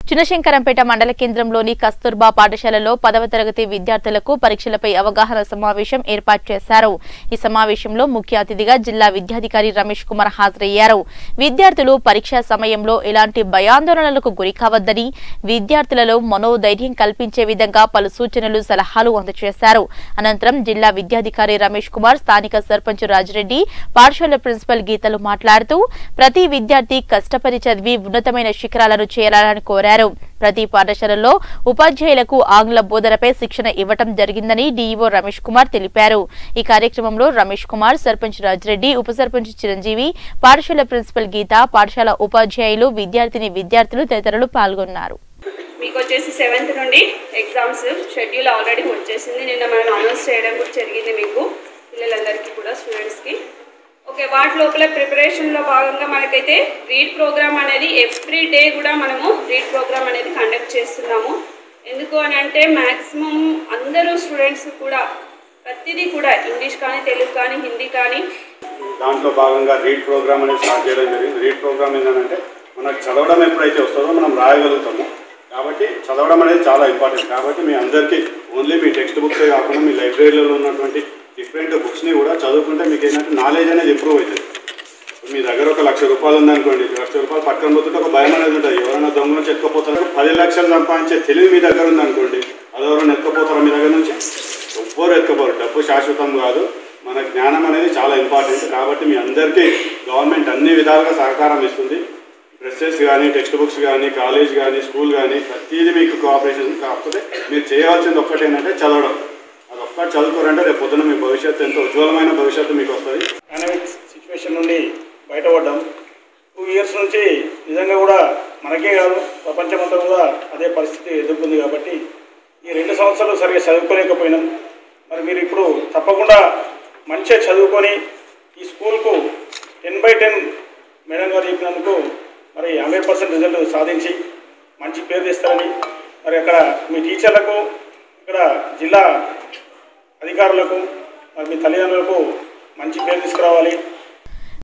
చినశంకరంపేట మండల కేంద్రంలోని కస్తూర్బా పాఠశాలలో పదవ తరగతి విద్యార్థులకు పరీక్షలపై అవగాహన సమావేశం ఏర్పాటు చేశారు ఈ సమావేశంలో ముఖ్య అతిథిగా జిల్లా విద్యాధికారి రమేష్ కుమార్ హాజరయ్యారు విద్యార్థులు పరీక్షా సమయంలో ఎలాంటి భయాందోళనలకు గురి కావద్దని విద్యార్థులలో మనోధైర్యం కల్పించే విధంగా పలు సూచనలు సలహాలు అందజేశారు అనంతరం జిల్లా విద్యాధికారి రమేష్ కుమార్ స్థానిక సర్పంచ్ రాజిరెడ్డి పాఠశాల ప్రిన్సిపల్ గీతలు మాట్లాడుతూ ప్రతి విద్యార్థి కష్టపడి చదివి ఉన్నతమైన శిఖరాలను చేరాలని కోరారు ప్రతి పాఠశాలలో ఉపాధ్యాయులకు ఆంగ్ల బోధనపై శిక్షణ ఇవ్వటం జరిగిందని డీఈఓ రమేష్ కుమార్ తెలిపారు ఈ కార్యక్రమంలో రమేష్ కుమార్ సర్పంచ్ రాజిరెడ్డి ఉప సర్పంచ్ చిరంజీవి పాఠశాల ప్రిన్సిపల్ గీత పాఠశాల ఉపాధ్యాయులు విద్యార్థిని విద్యార్థులు తదితరులు పాల్గొన్నారు మీకు వచ్చేసి సెవెంత్ నుండి ఎగ్జామ్స్ షెడ్యూల్ ఆల్రెడీ వచ్చేసింది నిన్న మనం అనౌన్స్ చేయడం కూడా జరిగింది మీకు పిల్లలందరికీ కూడా స్టూడెంట్స్కి ఓకే వాటి లోపల ప్రిపరేషన్లో భాగంగా మనకైతే రీడ్ ప్రోగ్రామ్ అనేది ఎవ్రీ డే కూడా మనము రీడ్ ప్రోగ్రామ్ అనేది కండక్ట్ చేస్తున్నాము ఎందుకు అని అంటే మ్యాక్సిమం అందరూ స్టూడెంట్స్ కూడా ప్రతిదీ కూడా ఇంగ్లీష్ కానీ తెలుగు కానీ హిందీ కానీ దాంట్లో భాగంగా రీడ్ ప్రోగ్రామ్ అనేది స్టార్ట్ చేయడం జరిగింది రీడ్ ప్రోగ్రామ్ ఏంటంటే మనకు చదవడం ఎప్పుడైతే వస్తుందో మనం రాయగలుగుతాము కాబట్టి చదవడం అనేది చాలా ఇంపార్టెంట్ కాబట్టి మీ అందరికీ ఓన్లీ మీ టెక్స్ట్ బుక్సే కాకుండా మీ లైబ్రరీలో ఉన్నటువంటి డిఫరెంట్ బుక్స్ని కూడా చదువుకుంటే మీకు ఏంటంటే నాలెడ్జ్ అనేది ఇంప్రూవ్ అవుతుంది ఇప్పుడు మీ దగ్గర ఒక లక్ష రూపాయలు ఉందనుకోండి లక్ష రూపాయలు పక్కన పోతుంటే ఒక భయం అనేది ఉంటుంది ఎవరైనా దొంగ నుంచి ఎత్తుకపోతారు పది లక్షలు సంపాదించే తెలివి మీ దగ్గర ఉందనుకోండి అది ఎవరైనా ఎత్తుకపోతారా మీ దగ్గర నుంచి ఎవ్వరు ఎత్తుకోరు డబ్బు శాశ్వతం కాదు మన జ్ఞానం అనేది చాలా ఇంపార్టెంట్ కాబట్టి మీ అందరికీ గవర్నమెంట్ అన్ని విధాలుగా సహకారం ఇస్తుంది డ్రెస్సెస్ కానీ టెక్స్ట్ బుక్స్ కానీ కాలేజ్ కానీ స్కూల్ కానీ ప్రతిదీ మీకు కోఆపరేషన్ కాకపోతే మీరు చేయవలసింది ఒక్కటి ఏంటంటే చదవడం అది ఒక్కటి చదువుకోరంటే రేపు పొద్దున మీ భవిష్యత్తు ఎంతో ఉజ్వలమైన భవిష్యత్తు మీకు వస్తుంది డైనమిక్ సిచ్యువేషన్ నుండి బయటపడ్డాం టూ ఇయర్స్ నుంచి నిజంగా కూడా మనకే కాదు ప్రపంచమంతా కూడా అదే పరిస్థితి ఎదుర్కొంది కాబట్టి ఈ రెండు సంవత్సరాలు సరిగ్గా చదువుకోలేకపోయినాం మరి మీరు ఇప్పుడు తప్పకుండా మంచిగా చదువుకొని ఈ స్కూల్కు టెన్ బై టెన్ మేడం గారు చెప్పినందుకు మరి హండ్రెడ్ పర్సెంట్ రిజల్ట్ సాధించి మంచి పేరు తెస్తారని మరి అక్కడ మీ టీచర్లకు ఇక్కడ జిల్లా అధికారులకు మరి మీ తల్లిదండ్రులకు మంచి పేరు తీసుకురావాలి